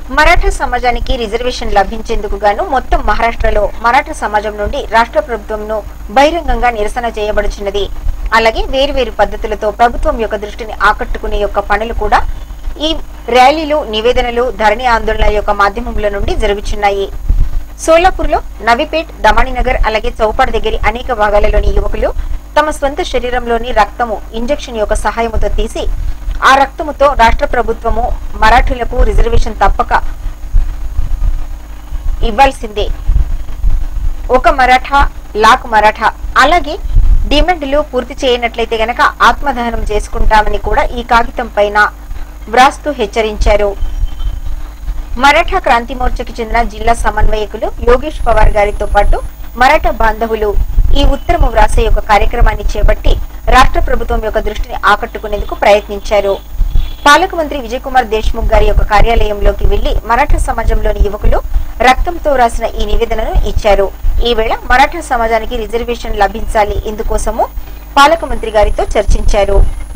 మరాఠా సమాజానికి రిజర్వేషన్ లభించేందుకు గాను మొత్తం మహారాష్ట్రలో మరాఠా సమాజం నుండి రాష్ట్ర ప్రభుత్వంను బహిరంగంగా నిరసన చేయబడుచున్నది అలాగే వేరువేరు పద్ధతులతో ప్రభుత్వం యొక్క దృష్టిని ఆకట్టుకునే యొక్క పనులు కూడా ఈ ర్యాలీలు నివేదనలు ధరణి ఆందోళన యొక్క మాధ్యమముల నుండి జరుగుచున్నాయి సోలాపూర్ లో నవిపేట్ దమానినగర్ అలాగే చౌపాడ్ దగ్గరి అనేక భాగాలలోని యువకులు తమ స్వంత శరీరంలోని రక్తము ఇంజెక్షన్ యొక్క సహాయముతో తీసి ఆ రక్తముతో రాష్ట్ర ప్రభుత్వము మరాఠీలకు రిజర్వేషన్ తప్పక ఇవ్వాల్సిందే ఒక మరాఠా లాక్ మరాఠా అలాగే డిమాండ్లు పూర్తి చేయనట్లయితే గనక ఆత్మదహనం చేసుకుంటామని కూడా ఈ కాగితం పైన వ్రాస్తూ హెచ్చరించారు మరాఠా క్రాంతి మోర్చాకి చెందిన జిల్లా సమన్వయకులు యోగేష్ పవార్ గారితో పాటు మరాఠా బాంధవులు ఈ ఉత్తరము వ్రాసే యొక్క కార్యక్రమాన్ని చేపట్టి రాష్ట్ర ప్రభుత్వం యొక్క దృష్టిని ఆకట్టుకునేందుకు ప్రయత్నించారు పాలక మంత్రి విజయ్ కుమార్ దేశ్ముఖ్ గారి యొక్క కార్యాలయంలోకి వెళ్లి మరాఠా సమాజంలోని యువకులు రక్తంతో రాసిన ఈ నివేదనను ఇచ్చారు ఈ వేళ మరాఠా సమాజానికి రిజర్వేషన్ లభించాలి ఇందుకోసము పాలక మంత్రి గారితో చర్చించారు